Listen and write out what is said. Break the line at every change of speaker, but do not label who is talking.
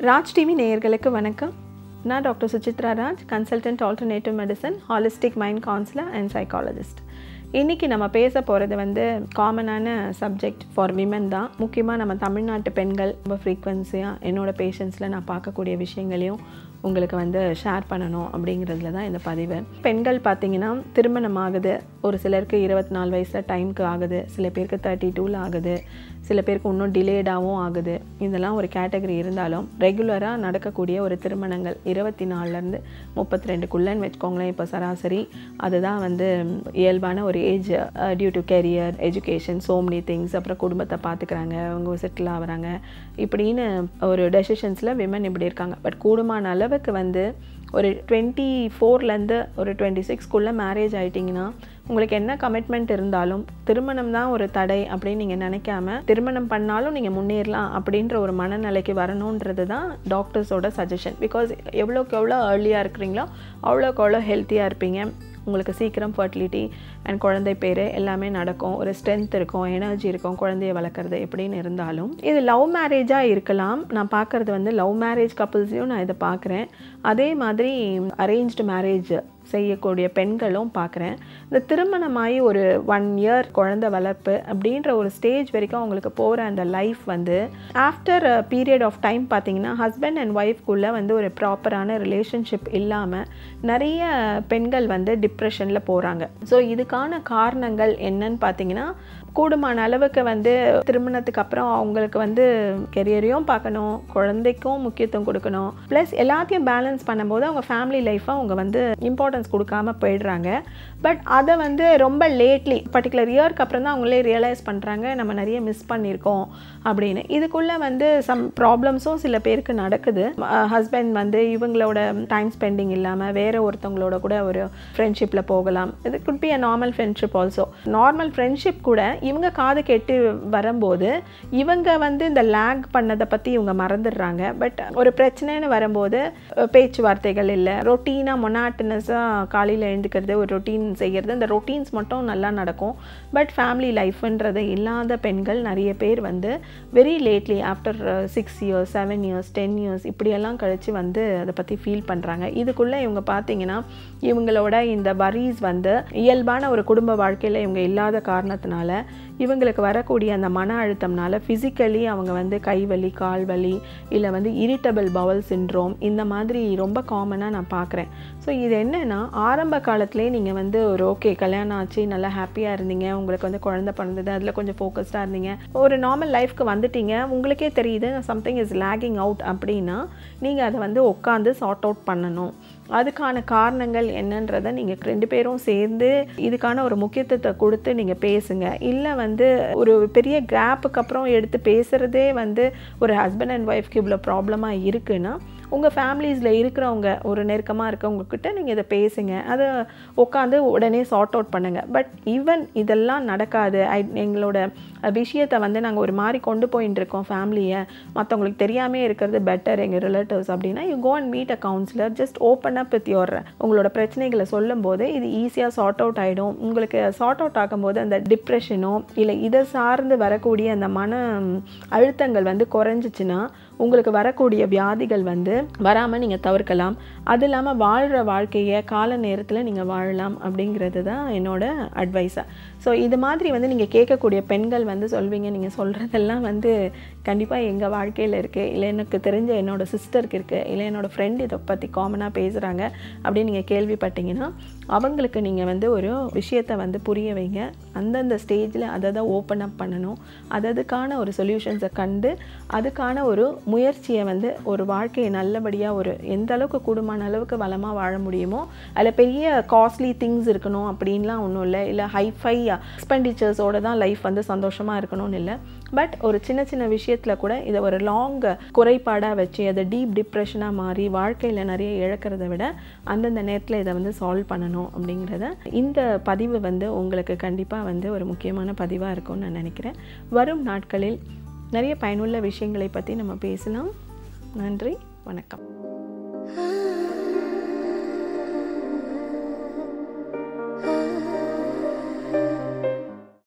Raj TV நேயர்களுக்கு வணக்கம் நான் doctor Suchitra Raj consultant alternative medicine holistic mind counsellor and psychologist இன்றைக்கி நம்ம பேச போகிறது வந்து காமனான சப்ஜெக்ட் ஃபார் விமன் தான் முக்கியமாக நம்ம தமிழ்நாட்டு பெண்கள் ரொம்ப ஃப்ரீக்வன்சியாக என்னோடய பேஷண்ட்ஸில் நான் பார்க்கக்கூடிய விஷயங்களையும் உங்களுக்கு வந்து ஷேர் பண்ணணும் அப்படிங்கிறதுல தான் இந்த பதிவு பெண்கள் பார்த்தீங்கன்னா திருமணம் ஆகுது ஒரு சிலருக்கு இருபத்தி நாலு வயசில் டைமுக்கு ஆகுது சில பேருக்கு தேர்ட்டி டூவில் ஆகுது சில பேருக்கு இன்னும் டிலேடாகவும் ஆகுது இதெல்லாம் ஒரு கேட்டகரி இருந்தாலும் ரெகுலராக நடக்கக்கூடிய ஒரு திருமணங்கள் இருபத்தி நாலுலேருந்து முப்பத்தி ரெண்டுக்குள்ளேன்னு வச்சுக்கோங்களேன் இப்போ சராசரி அதுதான் வந்து இயல்பான ஒரு age due to career education so many things அப்புறம் குடும்பத்தை பார்த்துக்கிறாங்க அவங்க செட்டில் ஆகுறாங்க இப்படின்னு ஒரு டெசிஷன்ஸில் விமன் இப்படி இருக்காங்க பட் கூடுமான அளவுக்கு வந்து ஒரு டுவெண்ட்டி ஃபோர்லேருந்து ஒரு டுவெண்ட்டி சிக்ஸ்க்குள்ளே மேரேஜ் ஆகிட்டிங்கன்னா உங்களுக்கு என்ன கமிட்மெண்ட் இருந்தாலும் திருமணம் தான் ஒரு தடை அப்படின்னு நீங்கள் நினைக்காம திருமணம் பண்ணாலும் நீங்கள் முன்னேறலாம் அப்படின்ற ஒரு மனநிலைக்கு வரணுன்றது தான் டாக்டர்ஸோட சஜஷன் பிகாஸ் எவ்வளோக்கு எவ்வளோ ஏர்லியாக இருக்கிறீங்களோ அவ்வளோக்கு அவ்வளோ ஹெல்த்தியாக இருப்பீங்க உங்களுக்கு சீக்கிரம் ஃபர்டிலிட்டி அண்ட் குழந்தை பேர் எல்லாமே நடக்கும் ஒரு ஸ்ட்ரென்த் இருக்கும் எனர்ஜி இருக்கும் குழந்தைய வளர்க்குறது எப்படின்னு இருந்தாலும் இது லவ் மேரேஜாக இருக்கலாம் நான் பார்க்குறது வந்து லவ் மேரேஜ் கப்புள்ஸையும் நான் இதை பார்க்குறேன் அதே மாதிரி அரேஞ்ச்டு மேரேஜ் செய்யக்கூடிய பெண்களும் பார்க்குறேன் இந்த திருமணமாகி ஒரு ஒன் இயர் குழந்தை வளர்ப்பு அப்படின்ற ஒரு ஸ்டேஜ் வரைக்கும் அவங்களுக்கு போகிற அந்த லைஃப் வந்து ஆஃப்டர் பீரியட் ஆஃப் டைம் பார்த்தீங்கன்னா ஹஸ்பண்ட் அண்ட் ஒய்ஃப்குள்ளே வந்து ஒரு ப்ராப்பரான ரிலேஷன்ஷிப் இல்லாமல் நிறைய பெண்கள் வந்து டிப்ரெஷனில் போகிறாங்க ஸோ இதுக்கான காரணங்கள் என்னன்னு பார்த்தீங்கன்னா கூடுமான அளவுக்கு வந்து திருமணத்துக்கு அப்புறம் அவங்களுக்கு வந்து கெரியரையும் பார்க்கணும் குழந்தைக்கும் முக்கியத்துவம் கொடுக்கணும் ப்ளஸ் எல்லாத்தையும் பேலன்ஸ் பண்ணும்போது அவங்க ஃபேமிலி லைஃப்பை அவங்க வந்து இம்பார்ட்டன்ஸ் கொடுக்காம போயிடுறாங்க பட் அதை வந்து ரொம்ப லேட்லி பர்டிகுலர் இயர்க்கு அப்புறம் தான் அவங்களே ரியலைஸ் பண்ணுறாங்க நம்ம நிறைய மிஸ் பண்ணியிருக்கோம் அப்படின்னு இதுக்குள்ளே வந்து சம் ப்ராப்ளம்ஸும் சில பேருக்கு நடக்குது ஹஸ்பண்ட் வந்து இவங்களோட டைம் ஸ்பெண்டிங் இல்லாமல் வேறு ஒருத்தவங்களோட கூட ஒரு ஃப்ரெண்ட்ஷிப்பில் போகலாம் இது could be a normal friendship also normal friendship கூட இவங்க காது கேட்டு வரும்போது இவங்க வந்து இந்த லேக் பண்ணதை பற்றி இவங்க மறந்துடுறாங்க பட் ஒரு பிரச்சனைன்னு வரும்போது பேச்சுவார்த்தைகள் இல்லை ரொட்டீனாக மொனாட்டினஸாக காலையில் எழுந்துக்கிறது ஒரு ரொட்டீன் செய்கிறது இந்த ரொட்டீன்ஸ் மட்டும் நல்லா நடக்கும் பட் ஃபேமிலி லைஃப்ன்றது இல்லாத பெண்கள் நிறைய பேர் வந்து very lately after six years seven years ten years இப்படியெல்லாம் கழித்து வந்து அதை பற்றி ஃபீல் பண்ணுறாங்க இதுக்குள்ளே இவங்க பார்த்தீங்கன்னா இவங்களோட இந்த வரிஸ் வந்து இயல்பான ஒரு குடும்ப வாழ்க்கையில் இவங்க இல்லாத காரணத்தினால இவங்களுக்கு வரக்கூடிய அந்த மன அழுத்தம்னால ஃபிசிக்கலி அவங்க வந்து கைவலி கால் வலி இல்லை வந்து இரிட்டபிள் பவல் சின்ட்ரோம் இந்த மாதிரி ரொம்ப காமனாக நான் பார்க்குறேன் ஸோ இது என்னென்னா ஆரம்ப காலத்துலேயே நீங்கள் வந்து ஒரு ஓகே கல்யாணம் ஆச்சு நல்லா ஹாப்பியாக இருந்தீங்க உங்களுக்கு வந்து குழந்தை பிறந்தது அதில் கொஞ்சம் ஃபோக்கஸ்டாக இருந்தீங்க ஒரு நார்மல் லைஃப்க்கு வந்துட்டீங்க உங்களுக்கே தெரியுது சம்திங் இஸ் லேகிங் அவுட் அப்படின்னா நீங்கள் அதை வந்து உட்காந்து சார்ட் அவுட் பண்ணணும் அதுக்கான காரணங்கள் என்னன்றதை நீங்கள் ரெண்டு பேரும் சேர்ந்து இதுக்கான ஒரு முக்கியத்துவத்தை கொடுத்து நீங்கள் பேசுங்க இல்லை வந்து ஒரு பெரிய கேப்புக்கு அப்புறம் எடுத்து பேசுகிறதே வந்து ஒரு ஹஸ்பண்ட் அண்ட் ஒய்ஃப்க்கு இவ்வளோ ப்ராப்ளமாக இருக்குன்னா உங்கள் ஃபேமிலிஸில் இருக்கிறவங்க ஒரு நெருக்கமாக இருக்கவங்கக்கிட்ட நீங்கள் இதை பேசுங்க அதை உட்காந்து உடனே சார்ட் அவுட் பண்ணுங்கள் பட் ஈவன் இதெல்லாம் நடக்காது ஐ எங்களோட விஷயத்தை வந்து நாங்கள் ஒரு மாதிரி கொண்டு போயின்னு இருக்கோம் ஃபேமிலியை மற்றவங்களுக்கு தெரியாமே இருக்கிறது பெட்டர் எங்கள் ரிலேட்டிவ்ஸ் அப்படின்னா you go and meet a counsellor just open up with your உங்களோட பிரச்சனைகளை சொல்லும் போது இது ஈஸியாக சார்ட் அவுட் ஆகிடும் உங்களுக்கு சார்ட் அவுட் ஆகும்போது அந்த டிப்ரெஷனோ இல்லை இதை சார்ந்து வரக்கூடிய அந்த மன அழுத்தங்கள் வந்து குறைஞ்சிச்சின்னா உங்களுக்கு வரக்கூடிய வியாதிகள் வந்து வராமல் நீங்கள் தவிர்க்கலாம் அது இல்லாமல் வாழ்கிற வாழ்க்கையை கால நேரத்தில் நீங்கள் வாழலாம் அப்படிங்கிறது தான் என்னோட அட்வைஸாக ஸோ இது மாதிரி வந்து நீங்கள் கேட்கக்கூடிய பெண்கள் வந்து சொல்வீங்க நீங்கள் சொல்கிறதெல்லாம் வந்து கண்டிப்பாக எங்கள் வாழ்க்கையில் இருக்குது இல்லை எனக்கு தெரிஞ்ச என்னோடய சிஸ்டருக்கு இருக்குது இல்லை என்னோடய ஃப்ரெண்ட் இதை பற்றி காமனாக பேசுகிறாங்க அப்படின்னு நீங்கள் கேள்விப்பட்டீங்கன்னா அவங்களுக்கு நீங்கள் வந்து ஒரு விஷயத்தை வந்து புரிய வைங்க அந்தந்த ஸ்டேஜில் அதை தான் ஓப்பன் அப் பண்ணணும் அததுக்கான ஒரு சொல்யூஷன்ஸை கண்டு அதுக்கான ஒரு முயற்சியை வந்து ஒரு வாழ்க்கையை நல்லபடியாக ஒரு எந்த அளவுக்கு கூடுமான அளவுக்கு வளமாக வாழ முடியுமோ அதில் பெரிய காஸ்ட்லி திங்ஸ் இருக்கணும் அப்படின்லாம் ஒன்றும் இல்லை இல்லை ஹைஃபை எக்ஸ்பெண்டிச்சர்ஸோடு தான் லைஃப் வந்து சந்தோஷமாக இருக்கணும்னு இல்லை பட் ஒரு சின்ன சின்ன விஷயத்தில் கூட இதை ஒரு லாங் குறைபாடாக வச்சு அதை டீப் டிப்ரெஷனாக மாறி வாழ்க்கையில் நிறைய இழக்கிறத விட அந்தந்த நேரத்தில் இதை வந்து சால்வ் பண்ணணும் அப்படிங்கிறத இந்த பதிவு வந்து உங்களுக்கு கண்டிப்பாக வந்து ஒரு முக்கியமான பதிவாக இருக்கும்னு நான் நினைக்கிறேன் வரும் நாட்களில் நிறைய பயனுள்ள விஷயங்களை பற்றி நம்ம பேசலாம் நன்றி வணக்கம்